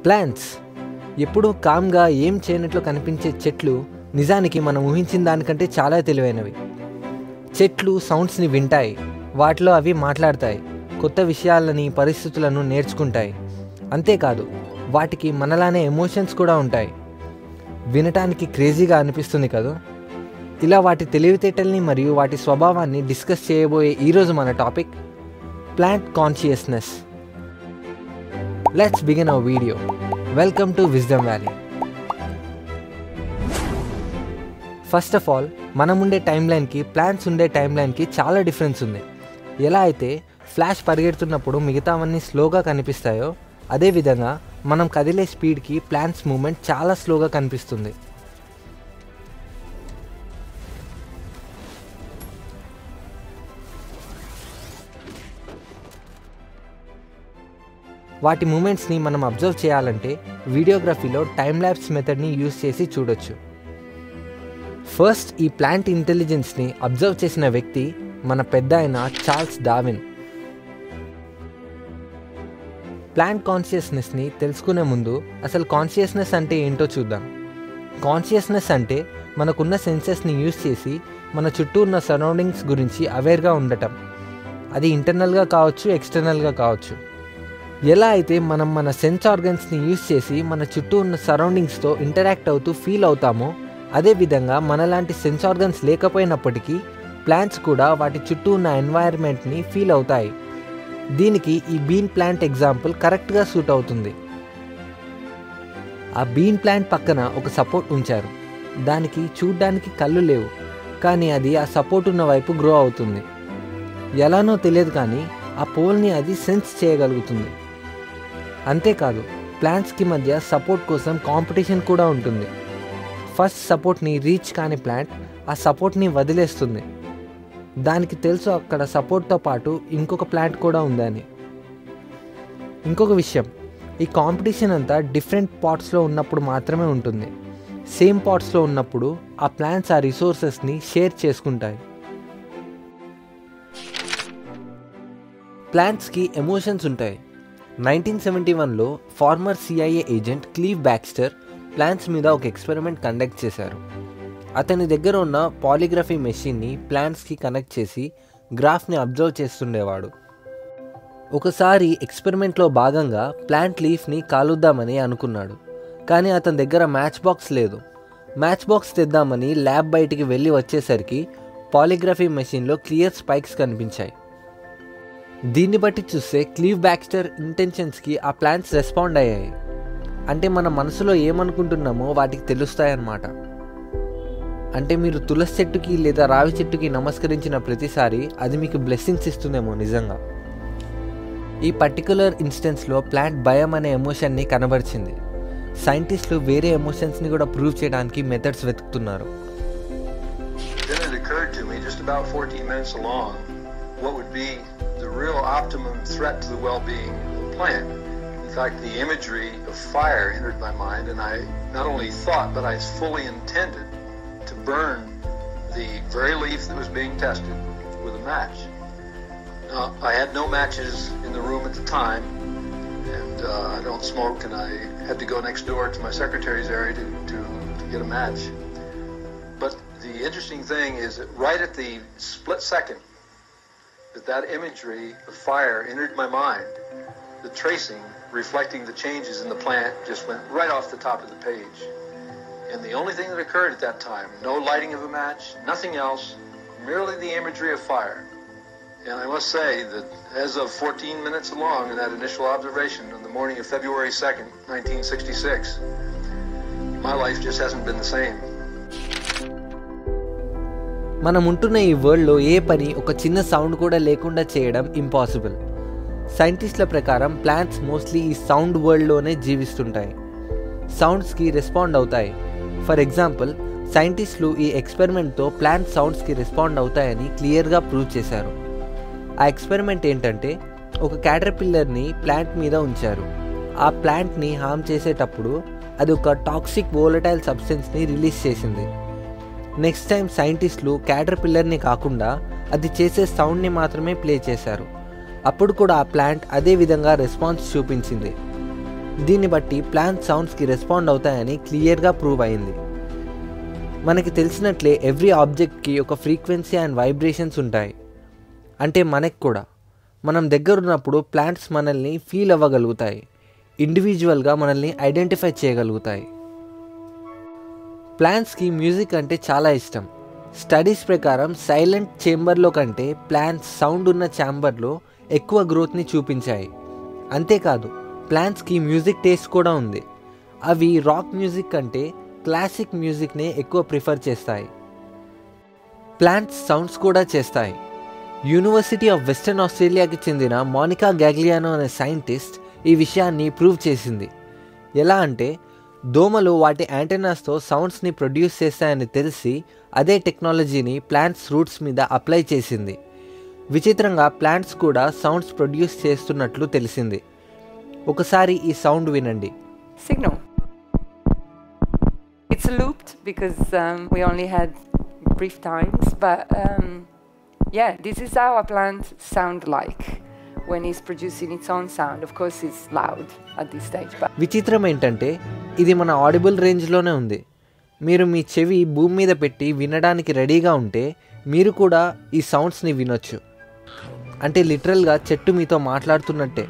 Plants ఎప్పుడూ కామ్గా ఏం చేయనట్లు కనిపించే చెట్లు నిజానికి మనం ఊహించిన దానికంటే చాలా తెలివైనవి చెట్లు సౌండ్స్ని వింటాయి వాటిలో అవి మాట్లాడతాయి కొత్త విషయాలని పరిస్థితులను నేర్చుకుంటాయి అంతేకాదు వాటికి మనలానే ఎమోషన్స్ కూడా ఉంటాయి వినటానికి క్రేజీగా అనిపిస్తుంది కదా ఇలా వాటి తెలివితేటల్ని మరియు వాటి స్వభావాన్ని డిస్కస్ చేయబోయే ఈరోజు మన topic plant consciousness let's begin our video welcome to wisdom valley first of all మనం ఉండే టైం లైన్కి ప్లాంట్స్ ఉండే టైం లైన్కి చాలా డిఫరెన్స్ ఉంది ఎలా అయితే ఫ్లాష్ పరిగెడుతున్నప్పుడు మిగతావన్నీ స్లోగా కనిపిస్తాయో అదేవిధంగా మనం కదిలే స్పీడ్కి ప్లాంట్స్ మూమెంట్ చాలా స్లోగా కనిపిస్తుంది వాటి మూమెంట్స్ని మనం అబ్జర్వ్ చేయాలంటే వీడియోగ్రఫీలో టైం ల్యాబ్స్ మెథడ్ని యూజ్ చేసి చూడొచ్చు ఫస్ట్ ఈ ప్లాంట్ ఇంటెలిజెన్స్ని అబ్జర్వ్ చేసిన వ్యక్తి మన పెద్ద అయిన చార్ల్స్ డావిన్ ప్లాంట్ కాన్షియస్నెస్ని తెలుసుకునే ముందు అసలు కాన్షియస్నెస్ అంటే ఏంటో చూద్దాం కాన్షియస్నెస్ అంటే మనకున్న సెన్సెస్ని యూజ్ చేసి మన చుట్టూ ఉన్న సరౌండింగ్స్ గురించి అవేర్గా ఉండటం అది ఇంటర్నల్గా కావచ్చు ఎక్స్టర్నల్గా కావచ్చు ఎలా అయితే మనం మన సెన్స్ ఆర్గన్స్ని యూజ్ చేసి మన చుట్టూ ఉన్న సరౌండింగ్స్తో ఇంటరాక్ట్ అవుతూ ఫీల్ అవుతామో అదేవిధంగా మనలాంటి సెన్స్ ఆర్గన్స్ లేకపోయినప్పటికీ ప్లాంట్స్ కూడా వాటి చుట్టూ ఉన్న ఎన్వైర్న్మెంట్ని ఫీల్ అవుతాయి దీనికి ఈ బీన్ ప్లాంట్ ఎగ్జాంపుల్ కరెక్ట్గా సూట్ అవుతుంది ఆ బీన్ ప్లాంట్ పక్కన ఒక సపోర్ట్ ఉంచారు దానికి చూడ్డానికి కళ్ళు లేవు కానీ అది ఆ సపోర్ట్ ఉన్న వైపు గ్రో అవుతుంది ఎలానో తెలియదు కానీ ఆ పోల్ని అది సెన్స్ చేయగలుగుతుంది అంతేకాదు ప్లాంట్స్కి మధ్య సపోర్ట్ కోసం కాంపిటీషన్ కూడా ఉంటుంది ఫస్ట్ సపోర్ట్ని రీచ్ కాని ప్లాంట్ ఆ సపోర్ట్ని వదిలేస్తుంది దానికి తెలుసు అక్కడ సపోర్ట్తో పాటు ఇంకొక ప్లాంట్ కూడా ఉందని ఇంకొక విషయం ఈ కాంపిటీషన్ అంతా డిఫరెంట్ పాట్స్లో ఉన్నప్పుడు మాత్రమే ఉంటుంది సేమ్ పాట్స్లో ఉన్నప్పుడు ఆ ప్లాంట్స్ ఆ రిసోర్సెస్ని షేర్ చేసుకుంటాయి ప్లాంట్స్కి ఎమోషన్స్ ఉంటాయి నైన్టీన్ సెవెంటీ వన్లో former CIA agent Cleve Backster plants మీద ఒక ఎక్స్పెరిమెంట్ కండక్ట్ చేశారు అతని దగ్గర ఉన్న పాలిగ్రఫీ మెషిన్ని ప్లాంట్స్కి కనెక్ట్ చేసి గ్రాఫ్ని అబ్జర్వ్ చేస్తుండేవాడు ఒకసారి ఎక్స్పెరిమెంట్లో భాగంగా ప్లాంట్ లీఫ్ని కాలుద్దామని అనుకున్నాడు కానీ అతని దగ్గర మ్యాచ్ బాక్స్ లేదు మ్యాచ్ బాక్స్ తెద్దామని ల్యాబ్ బయటికి వెళ్ళి వచ్చేసరికి పాలిగ్రఫీ మెషిన్లో క్లియర్ స్పైక్స్ కనిపించాయి దీన్ని బట్టి చూస్తే క్లీవ్ బ్యాక్స్టర్ ఇంటెన్షన్స్కి ఆ ప్లాంట్స్ రెస్పాండ్ అయ్యాయి అంటే మన మనసులో ఏమనుకుంటున్నామో వాటికి తెలుస్తాయన్నమాట అంటే మీరు తులసి చెట్టుకి లేదా రావి చెట్టుకి నమస్కరించిన ప్రతిసారి అది మీకు బ్లెస్సింగ్స్ ఇస్తుందేమో నిజంగా ఈ పర్టికులర్ ఇన్స్టెన్స్లో ప్లాంట్ భయం అనే ఎమోషన్ని కనబరిచింది సైంటిస్టులు వేరే ఎమోషన్స్ని కూడా ప్రూవ్ చేయడానికి మెథడ్స్ వెతుకుతున్నారు Then it occurred to me, just about 14 minutes along, what would be the real optimum threat to the well-being of the plant. In fact, the imagery of fire entered my mind, and I not only thought, but I fully intended to burn the very leaf that was being tested with a match. Now, I had no matches in the room at the time, and uh, I don't smoke, and I had to go next door to my secretary's area to, to, to get a match. But the interesting thing is that right at the split second that that imagery of fire entered my mind, the tracing reflecting the changes in the plant just went right off the top of the page. And the only thing that occurred at that time, no lighting of a match, nothing else, merely the imagery of fire. And I must say that as of 14 minutes along in that initial observation on the morning of February 2nd, 1966, my life just hasn't been the same. మనం ఉంటున్న ఈ వరల్డ్లో ఏ పని ఒక చిన్న sound కూడా లేకుండా చేయడం ఇంపాసిబుల్ సైంటిస్టుల ప్రకారం ప్లాంట్స్ మోస్ట్లీ ఈ సౌండ్ వరల్డ్లోనే జీవిస్తుంటాయి సౌండ్స్కి రెస్పాండ్ అవుతాయి ఫర్ ఎగ్జాంపుల్ సైంటిస్టులు ఈ ఎక్స్పెరిమెంట్తో ప్లాంట్ సౌండ్స్కి రెస్పాండ్ అవుతాయని క్లియర్గా ప్రూవ్ చేశారు ఆ ఎక్స్పెరిమెంట్ ఏంటంటే ఒక క్యాటర్పిల్లర్ని ప్లాంట్ మీద ఉంచారు ఆ ప్లాంట్ని హామ్ చేసేటప్పుడు అది ఒక టాక్సిక్ వోలటైల్ సబ్స్టెన్స్ని రిలీజ్ చేసింది నెక్స్ట్ టైం సైంటిస్టులు క్యాటర్ పిల్లర్ని కాకుండా అది చేసే సౌండ్ని మాత్రమే ప్లే చేశారు అప్పుడు కూడా ఆ ప్లాంట్ అదే విధంగా రెస్పాన్స్ చూపించింది దీన్ని బట్టి ప్లాంట్ సౌండ్స్కి రెస్పాండ్ అవుతాయని క్లియర్గా ప్రూవ్ అయింది మనకి తెలిసినట్లే ఎవ్రీ ఆబ్జెక్ట్కి ఒక ఫ్రీక్వెన్సీ అండ్ వైబ్రేషన్స్ ఉంటాయి అంటే మనకి కూడా మనం దగ్గర ఉన్నప్పుడు ప్లాంట్స్ మనల్ని ఫీల్ అవ్వగలుగుతాయి ఇండివిజువల్గా మనల్ని ఐడెంటిఫై చేయగలుగుతాయి ప్లాంట్స్కి మ్యూజిక్ అంటే చాలా ఇష్టం స్టడీస్ ప్రకారం సైలెంట్ చేంబర్లో కంటే ప్లాంట్స్ సౌండ్ ఉన్న ఛాంబర్లో ఎక్కువ గ్రోత్ని చూపించాయి అంతేకాదు ప్లాంట్స్కి మ్యూజిక్ టేస్ట్ కూడా ఉంది అవి రాక్ మ్యూజిక్ కంటే క్లాసిక్ మ్యూజిక్నే ఎక్కువ ప్రిఫర్ చేస్తాయి ప్లాంట్స్ సౌండ్స్ కూడా చేస్తాయి యూనివర్సిటీ ఆఫ్ వెస్టర్న్ ఆస్ట్రేలియాకి చెందిన మోనికా గ్యాగ్లియానో అనే సైంటిస్ట్ ఈ విషయాన్ని ప్రూవ్ చేసింది ఎలా అంటే దోమలు వాటి యాంటెనాస్తో సౌండ్స్ని ప్రొడ్యూస్ చేస్తాయని తెలిసి అదే టెక్నాలజీని ప్లాంట్స్ రూట్స్ మీద అప్లై చేసింది విచిత్రంగా ప్లాంట్స్ కూడా సౌండ్స్ ప్రొడ్యూస్ చేస్తున్నట్లు తెలిసింది ఒకసారి ఈ సౌండ్ వినండి Signal. It's looped because um, we only had brief times, but um, yeah, this is how a plant sound like when it's producing its own sound. Of course, it's loud at this stage, but విచిత్రం ఏంటంటే ఇది మన audible రేంజ్లోనే ఉంది మీరు మీ చెవి భూమి మీద పెట్టి వినడానికి రెడీగా ఉంటే మీరు కూడా ఈ సౌండ్స్ని వినొచ్చు అంటే లిటరల్గా చెట్టు మీతో మాట్లాడుతున్నట్టే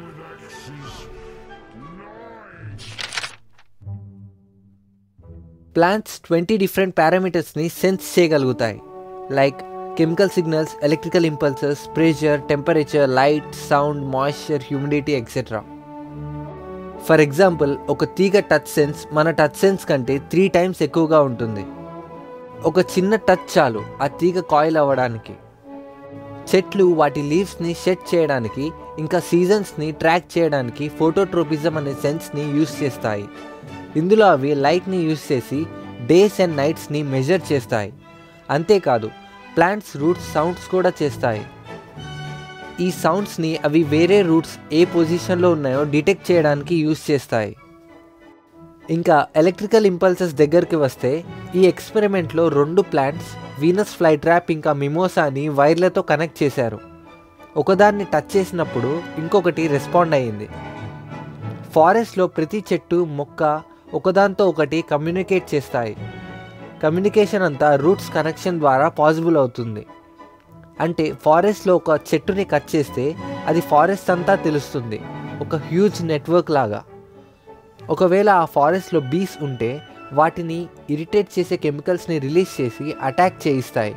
ప్లాంట్స్ ట్వంటీ డిఫరెంట్ పారామీటర్స్ని సెన్స్ చేయగలుగుతాయి like chemical signals electrical impulses pressure temperature light sound moisture humidity etcetera for example ఒక తీగ టచ్ సెన్స్ మన టచ్ సెన్స్ కంటే త్రీ టైమ్స్ ఎక్కువగా ఉంటుంది ఒక చిన్న టచ్ చాలు ఆ తీగ కాయిల్ అవ్వడానికి చెట్లు వాటి లీవ్స్ని షెడ్ చేయడానికి ఇంకా సీజన్స్ని ట్రాక్ చేయడానికి ఫోటోట్రోపిజం అనే సెన్స్ని యూస్ చేస్తాయి ఇందులో అవి లైట్ని యూస్ చేసి డేస్ అండ్ నైట్స్ని మెజర్ చేస్తాయి అంతేకాదు ప్లాంట్స్ రూట్స్ సౌండ్స్ కూడా చేస్తాయి ఈ సౌండ్స్ని అవి వేరే రూట్స్ ఏ పొజిషన్లో ఉన్నాయో డిటెక్ట్ చేయడానికి యూస్ చేస్తాయి ఇంకా ఎలక్ట్రికల్ ఇంపల్సెస్ దగ్గరికి వస్తే ఈ ఎక్స్పెరిమెంట్లో రెండు ప్లాంట్స్ వీనస్ ఫ్లై ట్రాప్ ఇంకా మిమోసాని వైర్లతో కనెక్ట్ చేశారు ఒకదాన్ని టచ్ చేసినప్పుడు ఇంకొకటి రెస్పాండ్ అయ్యింది ఫారెస్ట్లో ప్రతి చెట్టు మొక్క ఒకదాంతో ఒకటి కమ్యూనికేట్ చేస్తాయి కమ్యూనికేషన్ అంతా రూట్స్ కనెక్షన్ ద్వారా పాసిబుల్ అవుతుంది అంటే ఫారెస్ట్లో ఒక చెట్టుని కట్ చేస్తే అది ఫారెస్ట్ అంతా తెలుస్తుంది ఒక హ్యూజ్ నెట్వర్క్ లాగా ఒకవేళ ఆ ఫారెస్ట్లో బీస్ ఉంటే వాటిని ఇరిటేట్ చేసే కెమికల్స్ని రిలీజ్ చేసి అటాక్ చేయిస్తాయి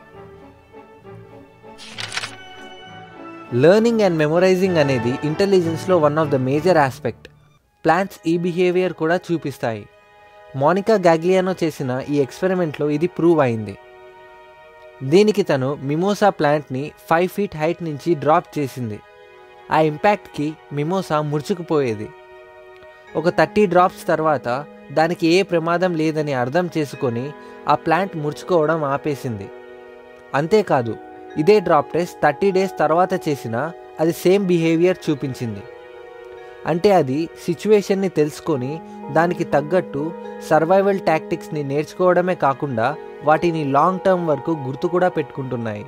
లెర్నింగ్ అండ్ మెమొరైజింగ్ అనేది ఇంటెలిజెన్స్లో one of the major aspect plants ఈ బిహేవియర్ కూడా చూపిస్తాయి మోనికా గాగ్లియానో చేసిన ఈ ఎక్స్పెరిమెంట్లో ఇది ప్రూవ్ అయింది దీనికి తను మిమోసా ప్లాంట్ని ఫైవ్ ఫీట్ హైట్ నుంచి డ్రాప్ చేసింది ఆ ఇంపాక్ట్కి మిమోసా ముడుచుకుపోయేది ఒక థర్టీ డ్రాప్స్ తర్వాత దానికి ఏ ప్రమాదం లేదని అర్థం చేసుకొని ఆ ప్లాంట్ ముడుచుకోవడం ఆపేసింది అంతేకాదు ఇదే డ్రాప్ టెస్ట్ థర్టీ డేస్ తర్వాత చేసినా అది సేమ్ బిహేవియర్ చూపించింది అంటే అది సిచ్యువేషన్ని తెలుసుకొని దానికి తగ్గట్టు సర్వైవల్ టాక్టిక్స్ని నేర్చుకోవడమే కాకుండా వాటిని లాంగ్ టర్మ్ వరకు గుర్తు కూడా పెట్టుకుంటున్నాయి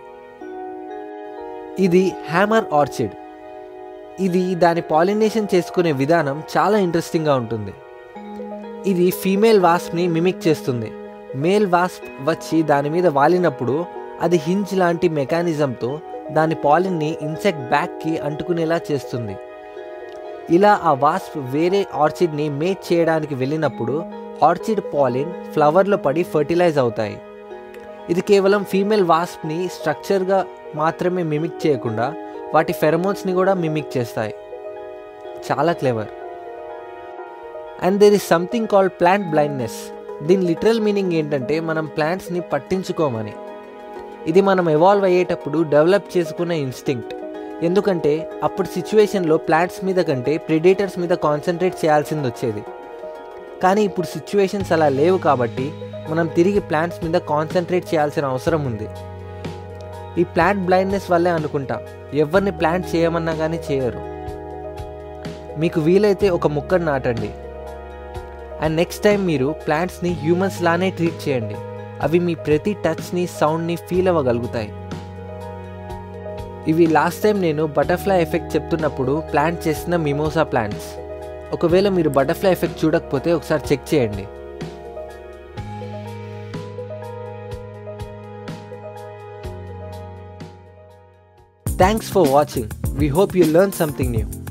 ఇది హ్యామర్ ఆర్చిడ్ ఇది దాని పాలినేషన్ చేసుకునే విధానం చాలా ఇంట్రెస్టింగ్గా ఉంటుంది ఇది ఫీమేల్ వాస్ప్ని మిమిక్ చేస్తుంది మేల్ వాస్ప్ వచ్చి దాని మీద వాలినప్పుడు అది హింజ్ లాంటి మెకానిజంతో దాని పాలిన్ని ఇన్సెక్ట్ బ్యాక్కి అంటుకునేలా చేస్తుంది ఇలా ఆ వాస్ప్ వేరే ఆర్చిడ్ని మేట్ చేయడానికి వెళ్ళినప్పుడు ఆర్చిడ్ పాలిన్ ఫ్లవర్లో పడి ఫర్టిలైజ్ అవుతాయి ఇది కేవలం ఫీమేల్ వాస్ప్ని స్ట్రక్చర్గా మాత్రమే మిమిక్ చేయకుండా వాటి ఫెరమోన్స్ని కూడా మిమిక్ చేస్తాయి చాలా clever and there is something called plant blindness దీని లిటరల్ మీనింగ్ ఏంటంటే మనం ప్లాంట్స్ని పట్టించుకోమని ఇది మనం ఎవాల్వ్ అయ్యేటప్పుడు డెవలప్ చేసుకునే ఇన్స్టింక్ట్ ఎందుకంటే అప్పుడు సిచ్యువేషన్లో ప్లాంట్స్ మీద కంటే ప్రెడేటర్స్ మీద కాన్సన్ట్రేట్ చేయాల్సింది వచ్చేది కానీ ఇప్పుడు సిచ్యువేషన్స్ అలా లేవు కాబట్టి మనం తిరిగి ప్లాంట్స్ మీద కాన్సన్ట్రేట్ చేయాల్సిన అవసరం ఉంది ఈ ప్లాంట్ బ్లైండ్నెస్ వల్లే అనుకుంటా ఎవరిని ప్లాంట్ చేయమన్నా కానీ చేయరు మీకు వీలైతే ఒక మొక్కను నాటండి అండ్ నెక్స్ట్ టైం మీరు ప్లాంట్స్ని హ్యూమన్స్ లానే ట్రీట్ చేయండి అవి మీ ప్రతి టచ్ని సౌండ్ని ఫీల్ అవ్వగలుగుతాయి ఇవి లాస్ట్ టైం నేను బటర్ఫ్లై ఎఫెక్ట్ చెప్తున్నప్పుడు ప్లాంట్ చేసిన మిమోసా ప్లాంట్స్ ఒకవేళ మీరు బటర్ఫ్లై ఎఫెక్ట్ చూడకపోతే ఒకసారి చెక్ చేయండి thanks for watching we hope you learn something new